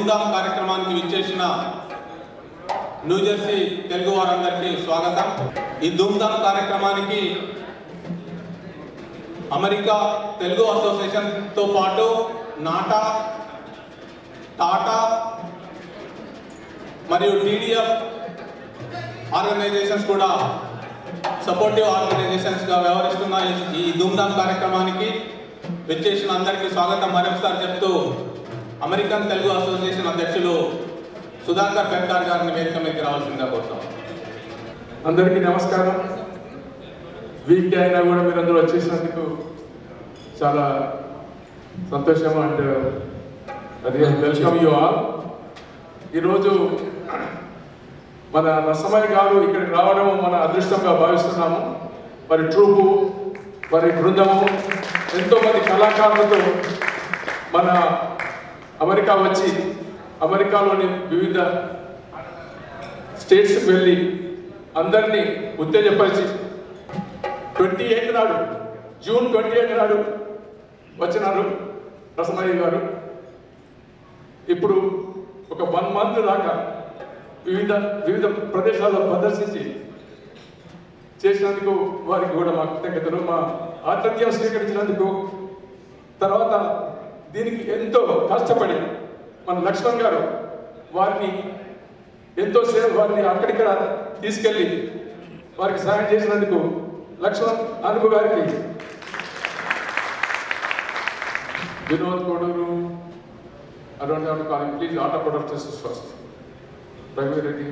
ధూమ్ధామ్ కార్యక్రమానికి విచ్చేసిన న్యూజెర్సీ తెలుగు వారందరికీ స్వాగతం ఈ ధూమ్ధామ్ కార్యక్రమానికి అమెరికా తెలుగు అసోసియేషన్తో పాటు నాటా టాటా మరియు టీడీఎఫ్ ఆర్గనైజేషన్స్ కూడా సపోర్టివ్ ఆర్గనైజేషన్స్గా వ్యవహరిస్తున్న ఈ- ఈ ధూమ్ధామ్ కార్యక్రమానికి విచ్చేసిన అందరికీ స్వాగతం మరొకసారి చెప్తూ అమెరికన్ తెలుగు అసోసియేషన్ అధ్యక్షులు సుధాకర్ పెంకార్ గారిని వేదిక మీదకి రావాల్సిందిగా కోరుతాం అందరికీ నమస్కారం వీక్ అయినా కూడా మీరందరూ వచ్చేసినందుకు చాలా సంతోషం అండ్ అది వెల్కమ్ యూ ఆల్ ఈరోజు మన రసమయ్య గారు ఇక్కడికి రావడం మన అదృష్టంగా భావిస్తున్నాము మరి ట్రూపు మరి బృందము ఎంతో మంది కళాకారులతో మన అమెరికా వచ్చి అమెరికాలోని వివిధ స్టేట్స్కి వెళ్ళి అందరినీ ఉత్తేజపరిచి ట్వంటీ ఎయిత్ నాడు జూన్ ట్వంటీ ఎయిత్ నాడు వచ్చినారు రసమయ్య గారు ఇప్పుడు ఒక వన్ మంత్ దాకా వివిధ వివిధ ప్రదేశాల్లో ప్రదర్శించి చేసినందుకు వారికి కూడా మా కృతజ్ఞతలు మా ఆతిథ్యం స్వీకరించినందుకు తర్వాత దీనికి ఎంతో కష్టపడి మన లక్ష్మణ్ గారు వారిని ఎంతో సేపు వారిని అక్కడిక్కడ తీసుకెళ్ళి వారికి సహాయం చేసినందుకు లక్ష్మణ్ అనుపు గారికి వినోద్ కోడూరు అటువంటి కాలం ప్లీజ్ ఆటో ప్రొడక్టర్స్ ఫస్ట్ రఘువీరెడ్డి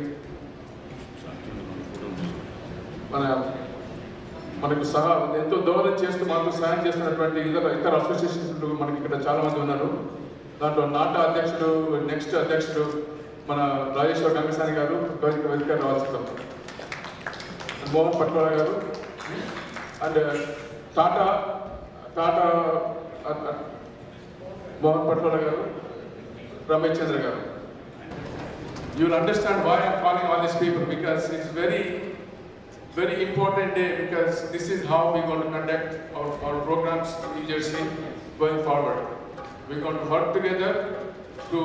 మన మనకు సహా ఎంతో దోహదం చేస్తూ మాకు సహాయం చేస్తున్నటువంటి ఇతర ఇతర అసోసియేషన్స్ మనకి ఇక్కడ చాలా మంది ఉన్నారు దాంట్లో నాటా అధ్యక్షుడు నెక్స్ట్ అధ్యక్షుడు మన రాజేశ్వర గంగసాని గారు వేదిక వేదిక రావాల్సి మోహన్ పట్వాల గారు అండ్ టాటా టాటా అ- అ- మోహన్ పట్వాల గారు రమేష్ చంద్ర గారు you will understand why I'm calling all these people because it's very, very important day because this is how we're going to conduct our, our programs in New Jersey going forward. We're going to work together to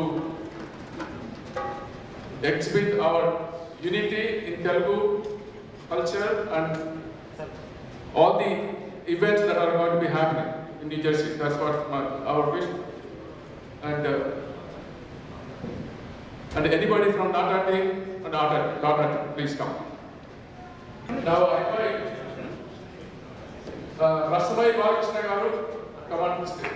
exhibit our unity in Telugu culture and all the events that are going to be happening in New Jersey. That's what my, our wish. And uh, and anybody from Tata team and Tata, Tata team, please come. Now I invite uh, Rasamai Balakrishna Garu, come on to stage.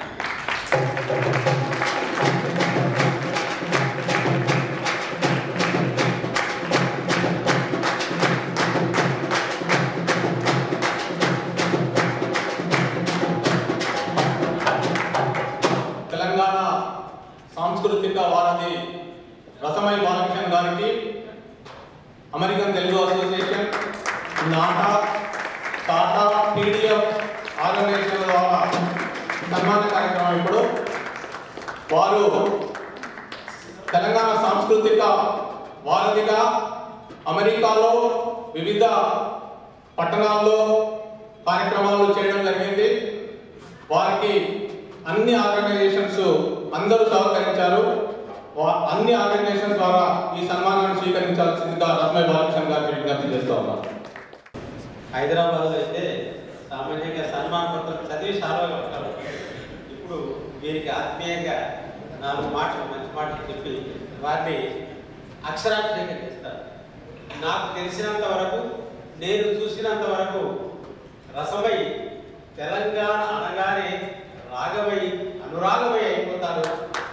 Telangana సాంస్కృతిక వారధి రసమై బాలకృష్ణ గారికి American Telugu association NATA TATA TDF organization ద్వారా సన్మాన కార్యక్రమం ఇప్పుడు వారు తెలంగాణ సాంస్కృతిక వారధిగా అమెరికాలో వివిధ పట్టణాల్లో కార్యక్రమాలు చేయడం జరిగింది వారికి అన్ని ఆర్గనైజేషన్స్ అందరూ సహకరించారు వా- అన్ని ఆర్గనైజేషన్ ద్వారా ఈ సన్మానాన్ని స్వీకరించాల్సిందిగా రత్మయ్య బాలకృష్ణ గారికి విజ్ఞప్తి చేస్తూ ఉన్నారు హైదరాబాద్లో అయితే సామాన్యంగా సన్మాన పత్రం చదివి చాలా ఉంటారు ఇప్పుడు వీరికి ఆత్మీయంగా నాలుగు మాటలు మంచి మాటలు చెప్పి వారిని అక్షరాభిషేకం చేస్తారు నాకు తెలిసినంత వరకు నేను చూసినంత వరకు రసమై తెలంగాణ అనగానే రాగమై అనురాగమై అయిపోతారు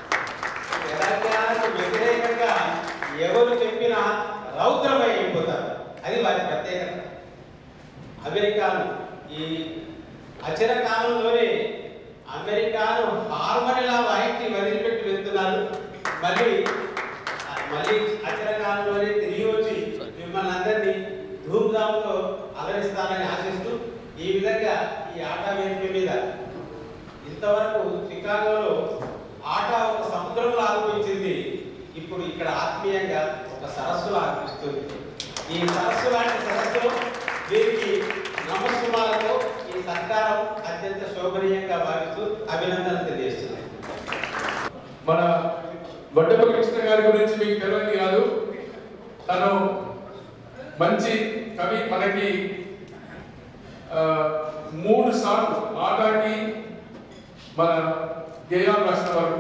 తెలంగాణకు వ్యతిరేకంగా ఎవరు చెప్పినా రౌద్రమై అయిపోతారు అది వారి ప్రత్యేకత అమెరికాను ఈ అచర కాలంలోనే అమెరికాను హార్మోనిలా వాయించి వదిలిపెట్టి వెళ్తున్నారు మళ్ళీ మళ్ళీ అచర కాలంలోనే తిరిగి వచ్చి మిమ్మల్ని అందరినీ ధూమ్ధాంతో అలరిస్తానని ఆశిస్తూ ఈ విధంగా ఈ ఆట వేదిక మీద ఇంతవరకు చికాగోలో ఆట ఒక సముద్రంలో ఆగిపించింది ఇప్పుడు ఇక్కడ ఆత్మీయంగా ఒక సరస్సులో ఆగిపిస్తుంది ఈ సరస్సు లాంటి సరస్సులో వీరికి నమస్సుమాలతో ఈ సత్కారం అత్యంత శోభనీయంగా భావిస్తూ అభినందనలు తెలియజేస్తున్నాను మన వడ్డప్ప కృష్ణ గారి గురించి మీకు తెలియదు కాదు తను మంచి కవి మనకి ఆ, మూడు సార్లు ఆటాకి మన గేయాలు రాసిన వారు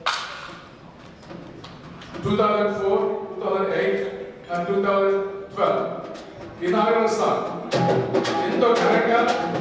two thousand four two thousand eight and two thousand twelve inaugural song ఎంతో ఘనంగా